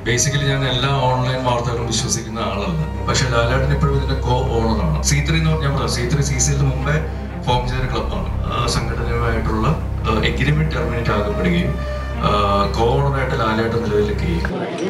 Basically ഞാൻ എല്ലാ online വാർത്തകളും വിശ്വസിക്കുന്ന ആളല്ല പക്ഷെ ലാലേട്ടൻ ഇപ്പോഴും ഇതിന്റെ കോ ഓണറാണ് സി ത്രീ എന്ന് പറഞ്ഞാൽ സി ത്രീ സി സിയിൽ മുമ്പേ ഫോം ചെയ്ത ക്ലബ്ബാണ് സംഘടനയുമായിട്ടുള്ള എഗ്രിമെന്റ് ടെർമിനേറ്റ് ആകപ്പെടുകയും കോ ഓണറായിട്ട് ലാലേട്ടൻ നിലവിലേക്കുകയും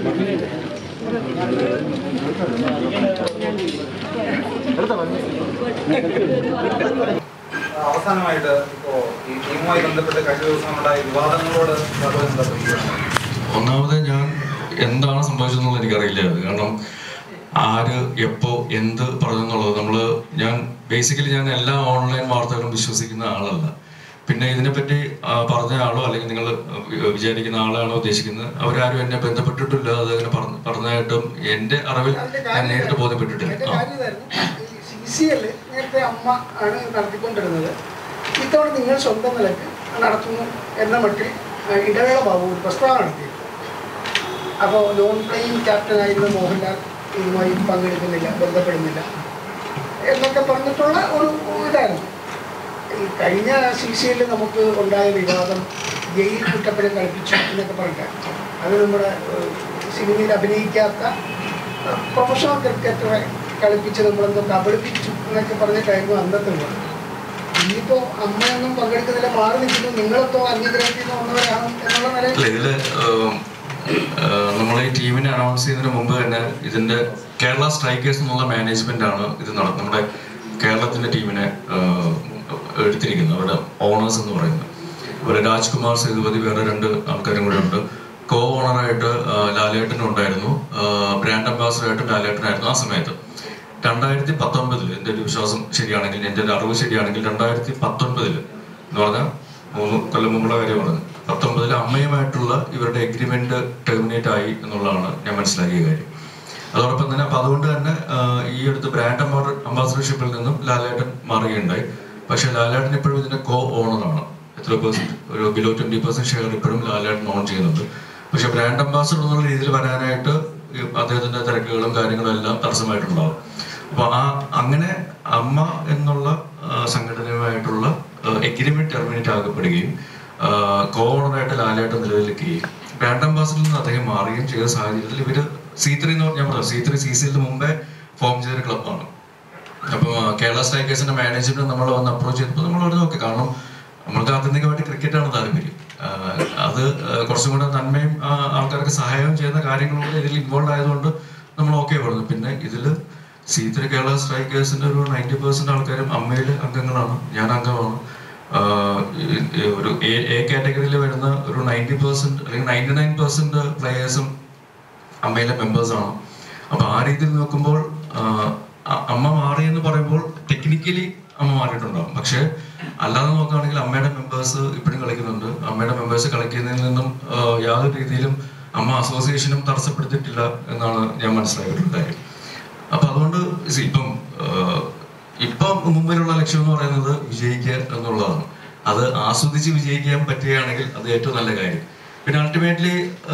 അവസാനമായിട്ട് ഇപ്പോ ഈ ടീമുമായി ബന്ധപ്പെട്ട് കഴിഞ്ഞ ദിവസം ഉണ്ടായ വിവാദങ്ങളോട് യാതൊരു എന്താ പ്രതികരണം? ഒന്നാമത് ഞാൻ എന്താണ് സംഭവിച്ചതെന്നുള്ളത് എനിക്കറിയില്ല അത് കാരണം ആര് എപ്പോ എന്ത് പറഞ്ഞെന്നുള്ളത് നമ്മള് ഞാൻ ബേസിക്കലി ഞാൻ എല്ലാ ഓൺലൈൻ വാർത്തകളും വിശ്വസിക്കുന്ന ആളല്ല പിന്നെ ഇതിനെപ്പറ്റി ആ, പറഞ്ഞ ആളോ അല്ലെങ്കിൽ നിങ്ങൾ വിചാരിക്കുന്ന ആളാണോ ഉദ്ദേശിക്കുന്നത് അവരാരും എന്നെ ബന്ധപ്പെട്ടിട്ടില്ല അത് അങ്ങനെ പറഞ്ഞ- പറഞ്ഞതായിട്ടും എന്റെ അറിവിൽ ഞാൻ നേരിട്ട് ബോധ്യപ്പെട്ടിട്ടില്ല അതിന്റെ ആ കാര്യം ഇതായിരുന്നു സി സി എൽ നേരത്തെ അമ്മ ആണ് നടത്തിക്കൊണ്ടിരുന്നത് ഇത്തവണ നിങ്ങൾ സ്വന്തം നിലയ്ക്ക് നടത്തുന്നു എന്ന മട്ടിൽ ആ, ഇടവേള ബാബു ഒരു പ്രസ്താവന നടത്തി അപ്പോൾ നോൺ പ്ലേയിങ് ക്യാപ്റ്റനായിരുന്ന മോഹൻലാൽ ഇതുമായി പങ്കെടുക്കുന്നില്ല ബന്ധപ്പെടുന്നില്ല എന്നൊക്കെ പറഞ്ഞിട്ടുള്ള ഒരു ഇതായിരുന്നു ഈ കഴിഞ്ഞ സി സി എല്ലിൽ നമുക്ക് ഉണ്ടായ വിവാദം ജയിൽ കുറ്റപ്പനം കളിപ്പിച്ചു എന്നൊക്കെ പറഞ്ഞിട്ട് അത് നമ്മുടെ ഏഹ്, സിനിമയിൽ അഭിനയിക്കാത്ത ഏഹ്, പ്രൊഫഷണൽ ക്രിക്കറ്ററെ കളിപ്പിച്ച് നമ്മളെന്തോ കബളിപ്പിച്ചു എന്നൊക്കെ പറഞ്ഞിട്ടായിരുന്നു അന്നത്തെ വിവാദം ഇനിയിപ്പോൾ അമ്മയൊന്നും പങ്കെടുക്കുന്നില്ല മാറി നിൽക്കുന്നു നിങ്ങളെത്തോ അന്യഗ്രഹത്തിൽ നിന്ന് വന്നവരാണ് എന്നുള്ള നിലയിൽ അല്ല ഇതില് നമ്മൾ ഈ ടീമിനെ അനൗൺസ് ചെയ്യുന്നതിന് മുമ്പ് തന്നെ ഇതിന്റെ കേരള സ്ട്രൈക്കേഴ്സ് എന്നുള്ള മാനേജ്മെന്റ് ആണ് ഇത് നടത്തുന്നത് നമ്മുടെ കേരളത്തിന്റെ ടീമിനെ ആഹ്, എടുത്തിരിക്കുന്നത് അവരുടെ ഓണേഴ്സ് എന്ന് പറയുന്നത് അതുപോലെ രാജ്കുമാർ സേതുപതി വേറെ രണ്ട് ആൾക്കാരും കൂടെ ഉണ്ട് കോ ഓണറായിട്ട് ലാലേട്ടനും ഉണ്ടായിരുന്നു ബ്രാൻഡ് അംബാസഡറായിട്ട് ലാലേട്ടനായിരുന്നു ആ സമയത്ത് രണ്ടായിരത്തി പത്തൊമ്പതിൽ എൻ്റെ ഒരു വിശ്വാസം ശരിയാണെങ്കിൽ എൻ്റെ ഒരു അറിവ് ശരിയാണെങ്കിൽ രണ്ടായിരത്തി പത്തൊൻപതിൽ എന്ന് പറഞ്ഞാൽ മൂന്ന് കൊല്ലം മുമ്പുള്ള കാര്യം പറഞ്ഞു പത്തൊമ്പതിൽ അമ്മയുമായിട്ടുള്ള ഇവരുടെ എഗ്രിമെന്റ് ടെർമിനേറ്റ് ആയി എന്നുള്ളതാണ് ഞാൻ മനസ്സിലാക്കിയ കാര്യം അതോടൊപ്പം തന്നെ അപ്പൊ അതുകൊണ്ട് തന്നെ ആഹ്, ഈ അടുത്ത് ബ്രാൻഡ് അംബാസഡർഷിപ്പിൽ നിന്നും ലാലേട്ടൻ മാറുകയുണ്ടായി പക്ഷെ ലാലേട്ടൻ ഇപ്പോഴും ഇതിന്റെ കോ ഓണറാണ് എത്ര പെർസെന്റ് ഒരു ബിലോ ട്വന്റി പെർസെന്റ് ഷെയർ ഇപ്പോഴും ലാലേട്ടൻ ഓൺ ചെയ്യുന്നുണ്ട് പക്ഷെ ബ്രാൻഡ് അംബാസഡർ എന്നുള്ള രീതിയിൽ വരാനായിട്ട് ഈ അദ്ദേഹത്തിന്റെ തിരക്കുകളും കാര്യങ്ങളും എല്ലാം തടസ്സമായിട്ടുണ്ടാവും അപ്പൊ ആ അങ്ങനെ അമ്മ എന്നുള്ള ആ, സംഘടനയുമായിട്ടുള്ള എഗ്രിമെന്റ് ടെർമിനേറ്റ് ആകപ്പെടുകയും കോ ഓണറായിട്ട് ലാലേട്ടൻ നിലവിലേക്കുകയും ബ്രാൻഡ് അംബാസഡറിൽ നിന്ന് അദ്ദേഹം മാറുകയും ചെയ്ത സാഹചര്യത്തിൽ ഇവര് സി ത്രീ എന്ന് പറഞ്ഞാൽ പറഞ്ഞു സി ത്രീ സി സിയിൽ മുമ്പേ ഫോം ചെയ്ത ക്ലബ്ബാണ് അപ്പോൾ കേരള സ്ട്രൈക്കേഴ്സിന്റെ മാനേജ്മെന്റ് നമ്മൾ വന്ന് അപ്രോച്ച് ചെയ്തപ്പോൾ നമ്മൾ അവിടെ നോക്കി കാരണം നമ്മൾക്ക് ആത്യന്തികമായിട്ട് ക്രിക്കറ്റാണ് താല്പര്യം ആഹ് അത് ആഹ് കുറച്ചും കൂടെ നന്മയും ആഹ് ആൾക്കാർക്ക് സഹായവും ചെയ്യുന്ന കാര്യങ്ങളൂടെ ഇതിൽ ഇൻവോൾവ് ആയതുകൊണ്ട് നമ്മൾ ഓക്കെ പറഞ്ഞു പിന്നെ ഇതിൽ സി ത്രീ കേരള സ്ട്രൈക്കേഴ്സിന്റെ ഒരു നയൻറ്റി പെർസെന്റ് ആൾക്കാരും അമ്മയിലെ അംഗങ്ങളാണ് ഞാൻ അംഗമാണ് ആഹ് ഈ- ഈ ഒരു എ എ കാറ്റഗറിയിൽ വരുന്ന ഒരു നയൻറ്റി പെർസെന്റ് അല്ലെങ്കിൽ നയൻറ്റി നയൻ പെർസെന്റ് പ്ലേയേഴ്സും അമ്മയിലെ മെമ്പേഴ്സ് ആണ് അപ്പൊ ആ രീതിയിൽ നോക്കുമ്പോൾ ആ, അ- അമ്മ മാറി എന്ന് പറയുമ്പോൾ ടെക്നിക്കലി അമ്മ മാറിയിട്ടുണ്ടാവും പക്ഷെ അല്ലാതെ നോക്കുകയാണെങ്കിൽ അമ്മയുടെ മെമ്പേഴ്സ് ഇപ്പോഴും കളിക്കുന്നുണ്ട് അമ്മയുടെ മെമ്പേഴ്സ് കളിക്കുന്നതിൽ നിന്നും ആ, യാതൊരു രീതിയിലും അമ്മ അസോസിയേഷനും തടസ്സപ്പെടുത്തിയിട്ടില്ല എന്നാണ് ഞാൻ മനസ്സിലാക്കിയിട്ടുള്ള കാര്യം അപ്പൊ അതുകൊണ്ട് see, ഇപ്പം ആ, ഇപ്പം മുമ്പിലുള്ള ലക്ഷ്യം എന്ന് പറയുന്നത് വിജയിക്കുക എന്നുള്ളതാണ് അത് ആസ്വദിച്ച് വിജയിക്കാൻ പറ്റുകയാണെങ്കിൽ അത് ഏറ്റവും നല്ല കാര്യം പിന്നെ അൾട്ടിമേറ്റ്ലി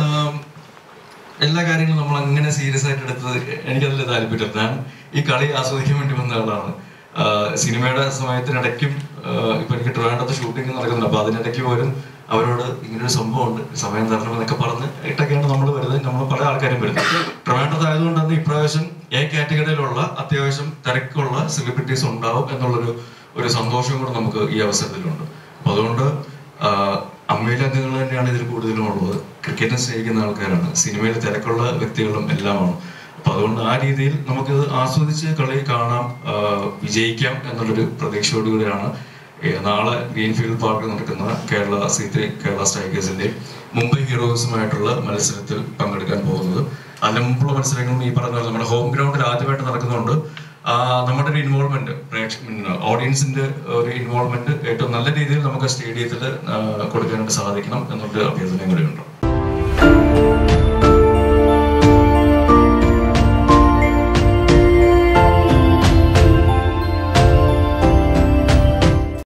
എല്ലാ കാര്യങ്ങളും നമ്മൾ അങ്ങനെ സീരിയസ് ആയിട്ട് എടുത്തത് എനിക്കതിൽ താല്പര്യമില്ല ഞാൻ ഈ കളി ആസ്വദിക്കാൻ വേണ്ടി വന്ന ആളാണ് ആഹ് സിനിമയുടെ സമയത്തിനിടയ്ക്കും ആഹ് ഇപ്പൊ എനിക്ക് ട്രിവാൻഡ്രത്ത് ഷൂട്ടിംഗ് നടക്കുന്നുണ്ട് അപ്പൊ അതിനിടയ്ക്ക് പോലും അവരോട് ഇങ്ങനൊരു സംഭവമുണ്ട് സമയം തരണം എന്നൊക്കെ പറഞ്ഞ് ഇട്ടൊക്കെയാണ് നമ്മൾ വരുന്നത് നമ്മൾ പല ആൾക്കാരും വരുന്നത് ട്രിവാൻഡ്രത്ത് ആയതുകൊണ്ട് തന്നെ ഇപ്രാവശ്യം എ കാറ്റഗറിയിലുള്ള അത്യാവശ്യം തിരക്കുള്ള സെലിബ്രിറ്റീസ് ഉണ്ടാവും എന്നുള്ളൊരു ഒരു സന്തോഷവും കൂടെ നമുക്ക് ഈ അവസരത്തിലുണ്ട് അപ്പൊ അതുകൊണ്ട് ആഹ് അമ്മയിലെ അംഗങ്ങൾ തന്നെയാണ് ഇതിൽ കൂടുതലും ഉള്ളത് ക്രിക്കറ്റിനെ സ്നേഹിക്കുന്ന ആൾക്കാരാണ് സിനിമയിൽ തിരക്കുള്ള വ്യക്തികളും എല്ലാമാണ് അപ്പൊ അതുകൊണ്ട് ആ രീതിയിൽ നമുക്കിത് ആസ്വദിച്ച് കളി കാണാം ആഹ് വിജയിക്കാം എന്നുള്ളൊരു പ്രതീക്ഷയോടുകൂടിയാണ് ഏഹ് നാളെ ഗ്രീൻഫീൽഡ് പാർക്കിൽ നടക്കുന്ന കേരള സി ത്രീ കേരള സ്ട്രൈക്കേഴ്സിന്റെ മുംബൈ ഹീറോസുമായിട്ടുള്ള മത്സരത്തിൽ പങ്കെടുക്കാൻ പോകുന്നത് അതിന് മുമ്പുള്ള മത്സരങ്ങളും ഈ പറഞ്ഞ പോലെ നമ്മുടെ ഹോം ഗ്രൗണ്ടിൽ ആദ്യമായിട്ട് നടക്കുന്നുണ്ട് ആ, നമ്മുടെ ഒരു ഇൻവോൾവ്മെന്റ് ഓഡിയൻസിന്റെ ഒരു ഇൻവോൾവ്മെന്റ് ഏറ്റവും നല്ല രീതിയിൽ നമുക്ക് സ്റ്റേഡിയത്തിൽ കൊടുക്കാനായിട്ട് സാധിക്കണം എന്നുള്ള അഭ്യർത്ഥനയും കൂടിയുണ്ട്